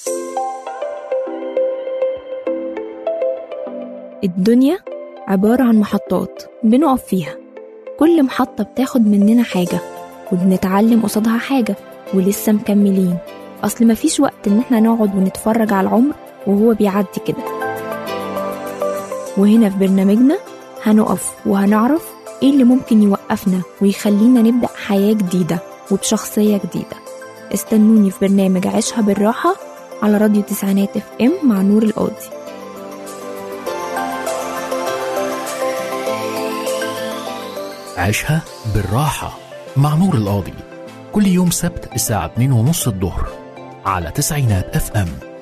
الدنيا عبارة عن محطات بنقف فيها كل محطة بتاخد مننا حاجة وبنتعلم قصادها حاجة ولسه مكملين أصل مفيش وقت إن احنا نقعد ونتفرج على العمر وهو بيعدي كده وهنا في برنامجنا هنقف وهنعرف ايه اللي ممكن يوقفنا ويخلينا نبدأ حياة جديدة وبشخصية جديدة استنوني في برنامج عيشها بالراحة على راديو تسعينات اف ام مع نور القاضي عيشها بالراحة مع نور القاضي كل يوم سبت الساعة 2 ونص الظهر على تسعينات اف ام